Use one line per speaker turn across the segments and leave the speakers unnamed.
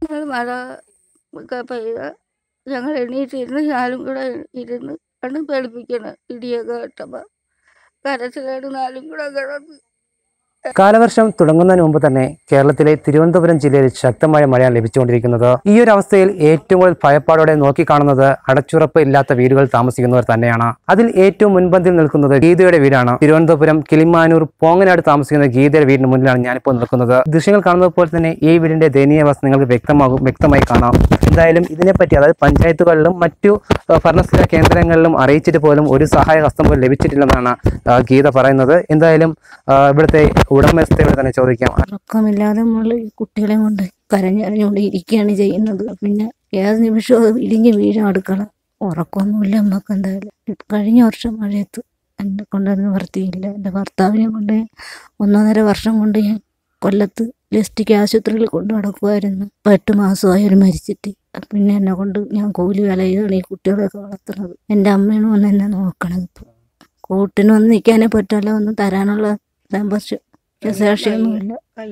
ഞങ്ങൾ മഴ ഒക്കെ പെയ്ത ഞങ്ങൾ എണീറ്റിരുന്ന് ഞാനും കൂടെ ഇരുന്ന് കണ്ട് പേടിപ്പിക്കണം ഇടിയൊക്കെ കേട്ടപ്പോൾ കരച്ചിലാണ് നാലും കൂടെ കിടന്ന്
കാലവർഷം തുടങ്ങുന്നതിന് മുമ്പ് തന്നെ കേരളത്തിലെ തിരുവനന്തപുരം ജില്ലയിൽ ശക്തമായ മഴയാണ് ലഭിച്ചുകൊണ്ടിരിക്കുന്നത് ഈ ഒരു അവസ്ഥയിൽ ഏറ്റവും കൂടുതൽ ഭയപ്പാടോടെ നോക്കിക്കാണുന്നത് അടച്ചുറപ്പ് ഇല്ലാത്ത വീടുകൾ താമസിക്കുന്നവർ തന്നെയാണ് അതിൽ ഏറ്റവും മുൻപന്തിയിൽ നിൽക്കുന്നത് ഗീതയുടെ വീടാണ് തിരുവനന്തപുരം കിളിമാനൂർ പോങ്ങനാട് താമസിക്കുന്ന ഗീതയുടെ വീടിന് മുന്നിലാണ് ഞാനിപ്പോൾ നിൽക്കുന്നത് ദൃശ്യങ്ങൾ കാണുന്നത് പോലെ തന്നെ ഈ വീടിന്റെ ദയനീയാവസ്ഥ നിങ്ങൾക്ക് വ്യക്തമാകും വ്യക്തമായി കാണാം എന്തായാലും ഇതിനെപ്പറ്റി അതായത് പഞ്ചായത്തുകളിലും മറ്റു ആ, ഭരണസ്ഥിര കേന്ദ്രങ്ങളിലും അറിയിച്ചിട്ട് പോലും ഒരു സഹായ ഹസ്തം പോലും ലഭിച്ചിട്ടില്ലെന്നാണ് ആ, ഗീത പറയുന്നത് എന്തായാലും ആ, ഇവിടുത്തെ ഉടമസ്ഥയോട് തന്നെ ചോദിക്കാം
ഉറക്കമില്ലാതെ നമ്മൾ ഈ കുട്ടികളെ കൊണ്ട് കരഞ്ഞരഞ്ഞുകൊണ്ട് ഇരിക്കുകയാണ് ചെയ്യുന്നത് പിന്നെ ഏത് നിമിഷവും അത് ഇടിഞ്ഞ് വീഴും അടുക്കള ഉറക്കമൊന്നുമില്ല നമുക്ക് എന്തായാലും ഇപ്പം കഴിഞ്ഞ വർഷം മഴയത്ത് എന്നെ കൊണ്ടൊന്നും നിവർത്തിയില്ല എൻ്റെ ഭർത്താവിനെ കൊണ്ട് ഒന്നൊന്നര വർഷം കൊണ്ട് ഞാൻ കൊല്ലത്ത് ലിസ്റ്റിക്ക് ആശുപത്രിയിൽ കൊണ്ടു നടക്കുമായിരുന്നു ഇപ്പം എട്ട് മാസമായി അവർ മരിച്ചിട്ട് പിന്നെ എന്നെ കൊണ്ട് ഞാൻ കൂലി വില ചെയ്താണ് ഈ കുട്ടികളെയൊക്കെ വളർത്തുന്നത് എൻ്റെ അമ്മയാണ് വന്ന് എന്നെ നോക്കണത് ഇപ്പം കൂട്ടിന് വന്ന് നിൽക്കാനേ പറ്റുമല്ലോ ഒന്നും തരാനുള്ള സാമ്പത്തിക ശേഷിയൊന്നുമില്ല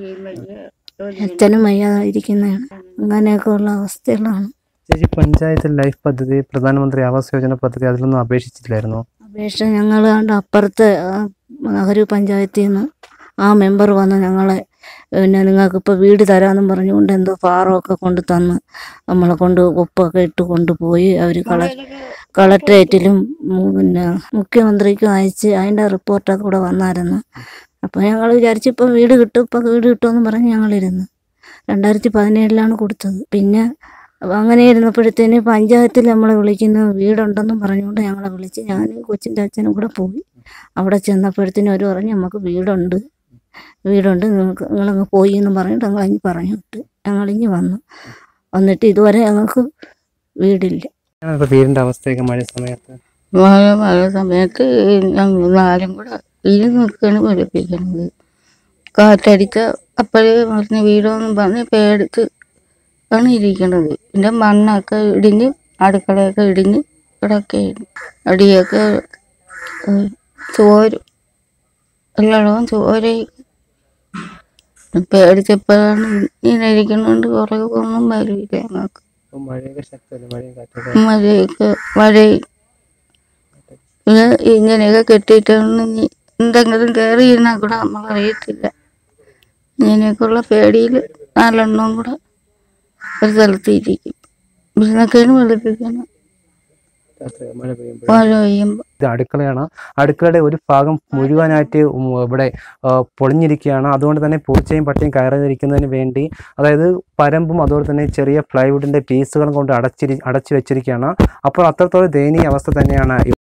അച്ഛനും വയ്യാതിരിക്കുന്നതാണ് അങ്ങനെയൊക്കെ ഉള്ള അവസ്ഥകളാണ്
ചേച്ചി പഞ്ചായത്ത് ലൈഫ് പദ്ധതി പ്രധാനമന്ത്രി ആവാസ് യോജന പദ്ധതി അതിലൊന്നും അപേക്ഷിച്ചിട്ടില്ലായിരുന്നോ
അപേക്ഷ ഞങ്ങൾ കണ്ട് അപ്പുറത്തെ ആ, നഗര പഞ്ചായത്തിൽ നിന്ന് ആ മെമ്പർ വന്ന് ഞങ്ങളെ പിന്നെ നിങ്ങൾക്കിപ്പോൾ വീട് തരാമെന്നും പറഞ്ഞുകൊണ്ട് എന്തോ ഫാറമൊക്കെ കൊണ്ട് തന്ന് നമ്മളെ കൊണ്ട് ഒപ്പൊക്കെ ഇട്ട് കൊണ്ടുപോയി അവർ കള കളക്ട്രേറ്റിലും ഉം, പിന്നെ മുഖ്യമന്ത്രിക്കും അയച്ച് അതിൻ്റെ റിപ്പോർട്ടൊക്കെ കൂടെ വന്നായിരുന്നു അപ്പോൾ ഞങ്ങൾ വിചാരിച്ചു ഇപ്പം വീട് കിട്ടും ഇപ്പം വീട് കിട്ടുമെന്ന് പറഞ്ഞ് ഞങ്ങളിരുന്നു രണ്ടായിരത്തി പതിനേഴിലാണ് കൊടുത്തത് പിന്നെ അപ്പൊ അങ്ങനെ ഇരുന്നപ്പോഴത്തേന് പഞ്ചായത്തിൽ നമ്മളെ വിളിക്കുന്ന വീടുണ്ടെന്നും പറഞ്ഞുകൊണ്ട് ഞങ്ങളെ വിളിച്ച് ഞാൻ കൊച്ചിൻ്റെ അച്ഛനും കൂടെ പോയി അവിടെ ചെന്നപ്പോഴത്തേനും അവർ പറഞ്ഞു നമുക്ക് വീടുണ്ട് വീടുണ്ട് നിങ്ങൾക്ക് നിങ്ങളങ്ങ് പോയി എന്ന് പറഞ്ഞിട്ട് ഞങ്ങളങ്ങ് പറഞ്ഞു വിട്ട് ഞങ്ങളിങ്ങ് വന്നു വന്നിട്ട് ഇതുവരെ ഞങ്ങൾക്ക് വീടില്ല
ഇപ്പോൾ വീടിന്റെ അവസ്ഥയൊക്കെ മഴ സമയത്ത്
മഴ മഴ സമയത്ത് ഞങ്ങൾ നാലും കൂടെ ഇരു നിൽക്കാണ് പഠിപ്പിക്കുന്നത് കാറ്റടിച്ച അപ്പോഴേ പറഞ്ഞ് വീടോന്നും പറഞ്ഞ് പേടിച്ച് ആണ് ഇരിക്കണത് പിന്നെ മണ്ണൊക്കെ ഇടിഞ്ഞ് അടുക്കളയൊക്കെ ഇടിഞ്ഞ് കിടക്കുകയാണ് അടിയൊക്കെ ഏഹ്, ചോരും എല്ലായിടവും ചോരയും പേടിച്ചപ്പോഴാണ് ഇങ്ങനെ ഇരിക്കണോണ്ട് കുറേ ഒന്നും വരില്ല ഞങ്ങൾക്ക്
ഇപ്പം മഴയൊക്കെ ശക്തമല്ലേ മഴയും കാറ്റൊക്കെ
മഴയൊക്കെ മഴയും പിന്നെ ഇങ്ങനെയൊക്കെ കെട്ടിയിട്ടാണ് ഇനി എന്തെങ്കിലും കയറി ഇരുന്നാൽ കൂടെ നമ്മൾ അറിയത്തില്ല ഇങ്ങനെയൊക്കെയുള്ള പേടിയിൽ നാലെണ്ണവും കൂടെ ഒരു സ്ഥലത്ത് ഇരിക്കും ഇവിടുന്നൊക്കെയാണ് വെളുപ്പിക്കണം
രാത്രി മഴ പെയ്യുമ്പോൾ
മഴ പെയ്യുമ്പോൾ
ഇത് അടുക്കളയാണ് അടുക്കളയുടെ ഒരു ഭാഗം മുഴുവനായിട്ട് ഉം ഇവിടെ ആ, പൊളിഞ്ഞിരിക്കുകയാണ് അതുകൊണ്ട് തന്നെ പൂച്ചയും പട്ടിയും കയറാതിരിക്കുന്നതിന് വേണ്ടി അതായത് പരമ്പും അതുപോലെ തന്നെ ചെറിയ പ്ലൈവുഡിൻ്റെ പീസുകളും കൊണ്ട് അടച്ചിരി അടച്ചു വെച്ചിരിക്കുകയാണ് അപ്പോൾ അത്രത്തോളം ദയനീയ അവസ്ഥ തന്നെയാണ് ഈ